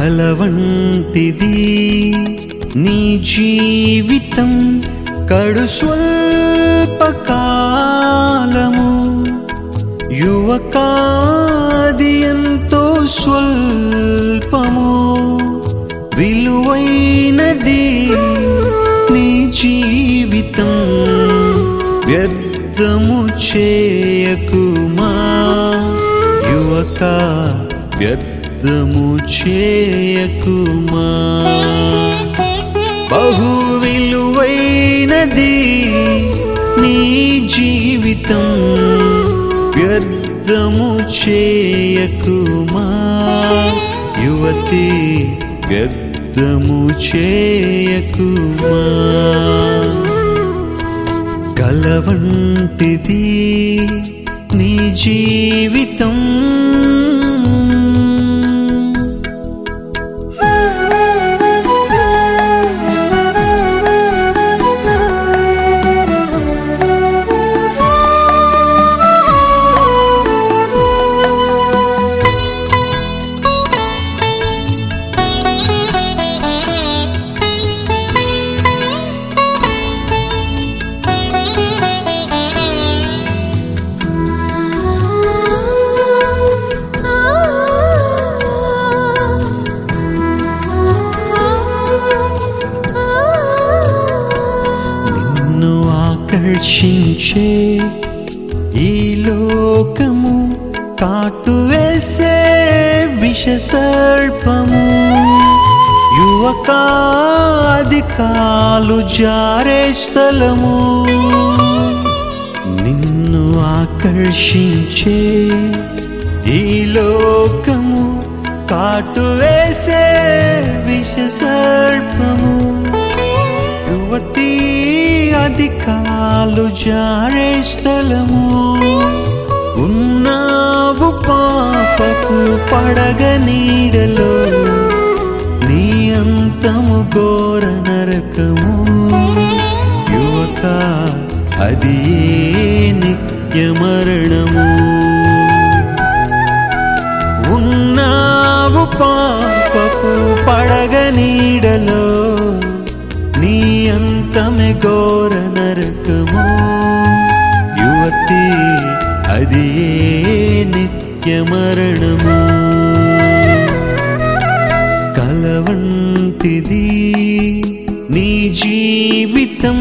కలవంటిది నీ జీవితం కడు స్వల్పకాలము యువకాది ఎంతో స్వల్పము విలువైనది నీ జీవితం వ్యర్థము చేయకుమా యువక వ్యర్థము చేయకుమా బహు విలువైనది నీ జీవితం వ్యర్థము చేయకుమా యువతి వ్యర్థము చేయకుమా కలవంటిది నీ జీవితం నిన్ను ఆకర్షించే ఈ లోకము కాటు వేసే విష సర్పము యువకాది కాలు జారే స్థలము నిన్ను ఆకర్షించే ఈ లోకము కాటు వేసే విష సర్పము యువతి అధికాలు జారే స్థలము ఉన్నావు పాపపు పడగ నీడలో నీ అంతము ఘోర నరకము యువక అది ఏ నిత్య మరణము ఉన్నావు పాపపు పడగ నీడలో నీ అంతమే ఘోర నరకము యువతి అది ఏ నిత్య మరణము కలవంటిది నీ జీవితం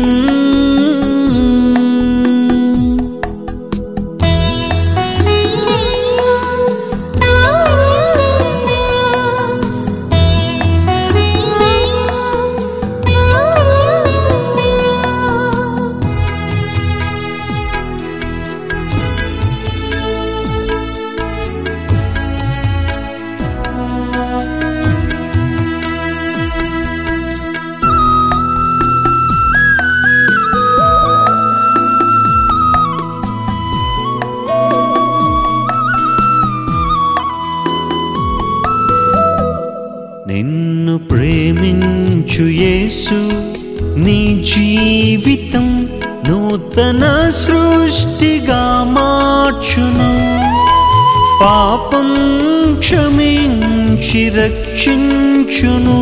నిన్ను ప్రేమించు యేసు నీ జీవితం నూతన సృష్టిగా మార్చును పాపం క్షమించి రక్షించును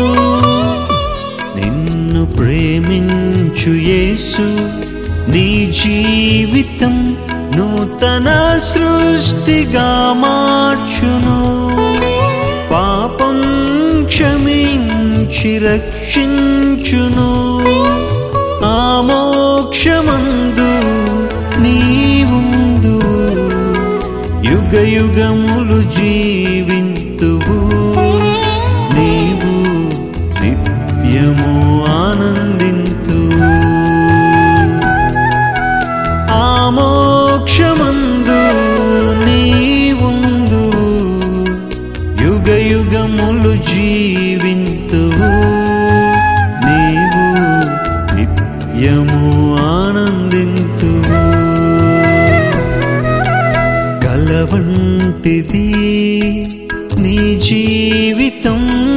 నిన్ను ప్రేమించు యేసు నీ జీవితం నూతన సృష్టిగా మార్చును పాపం క్షమించి రక్షించును ఆ మోక్షమందు నీవుందు యుగ యుగములు జీవింతువు నీవు నిత్యము ఆనందింతు ఆ మోక్షమందు నీవుందు యుగ యుగములు జీవింతు నీవు నిత్యము ఆనందింతు కలవంటిది నీ జీవితం